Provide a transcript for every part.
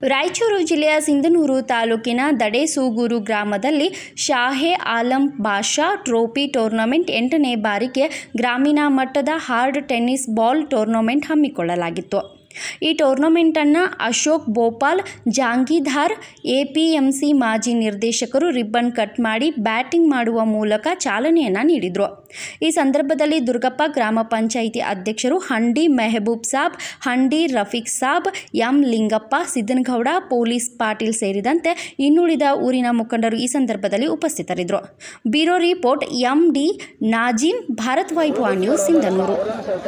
ರಾಯಚೂರು ಜಿಲ್ಲೆಯ ಸಿಂಧನೂರು ತಾಲೂಕಿನ ದಡೇಸೂಗೂರು ಗ್ರಾಮದಲ್ಲಿ ಶಾಹೆ ಆಲಂ ಬಾಷಾ ಟ್ರೋಫಿ ಟೂರ್ನಮೆಂಟ್ ಎಂಟನೇ ಬಾರಿಗೆ ಗ್ರಾಮೀಣ ಮಟ್ಟದ ಹಾರ್ಡ್ ಟೆನ್ನಿಸ್ ಬಾಲ್ ಟೂರ್ನಮೆಂಟ್ ಹಮ್ಮಿಕೊಳ್ಳಲಾಗಿತ್ತು ಈ ಟೂರ್ನಮೆಂಟನ್ನು ಅಶೋಕ್ ಬೋಪಾಲ್ ಜಾಂಗೀಧಾರ್ ಎಪಿಎಂಸಿ ಮಾಜಿ ನಿರ್ದೇಶಕರು ರಿಬ್ಬನ್ ಕಟ್ ಮಾಡಿ ಬ್ಯಾಟಿಂಗ್ ಮಾಡುವ ಮೂಲಕ ಚಾಲನೆಯನ್ನು ನೀಡಿದರು ಈ ಸಂದರ್ಭದಲ್ಲಿ ದುರ್ಗಪ್ಪ ಗ್ರಾಮ ಪಂಚಾಯಿತಿ ಅಧ್ಯಕ್ಷರು ಹಂಡಿ ಮೆಹಬೂಬ್ ಸಾಬ್ ಹಂಡಿ ರಫೀಕ್ ಸಾಬ್ ಎಂ ಲಿಂಗಪ್ಪ ಸಿದ್ದನಗೌಡ ಪೊಲೀಸ್ ಪಾಟೀಲ್ ಸೇರಿದಂತೆ ಇನ್ನುಳಿದ ಊರಿನ ಮುಖಂಡರು ಈ ಸಂದರ್ಭದಲ್ಲಿ ಉಪಸ್ಥಿತರಿದ್ದರು bureau report M D Nazim Bharat Vaibhava news Sindhanur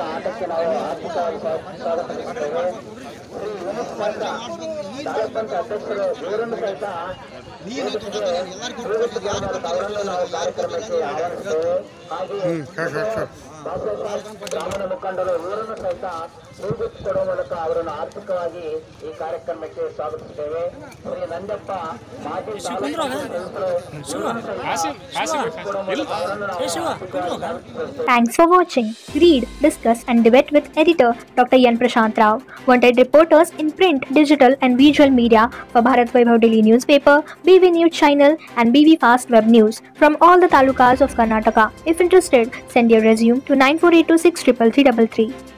hmm sir sir sir ಗ್ರಾಮೀಣ ಮುಖಂಡರು ಇವರನ್ನು ಸಹಿತ ನಿವೃತ್ತಿ ಕೊಡುವ ಮೂಲಕ ಅವರನ್ನು ಆರ್ಥಿಕವಾಗಿ ಈ ಕಾರ್ಯಕ್ರಮಕ್ಕೆ ಸ್ವಾಗತಿಸುತ್ತೇವೆ ಶ್ರೀ ನಂಜಪ್ಪ ಮಾಜಿ ತಾಲೂಕು ಸದಸ್ಯರು Thanks for watching. Read, discuss, and debate with editor Dr. Yan Prashant Rao. Wanted reporters in print, digital, and visual media for Bharat Vaibhav Daily Newspaper, BV News Channel, and BV Fast Web News from all the talukas of Karnataka. If interested, send your resume to 9482633333.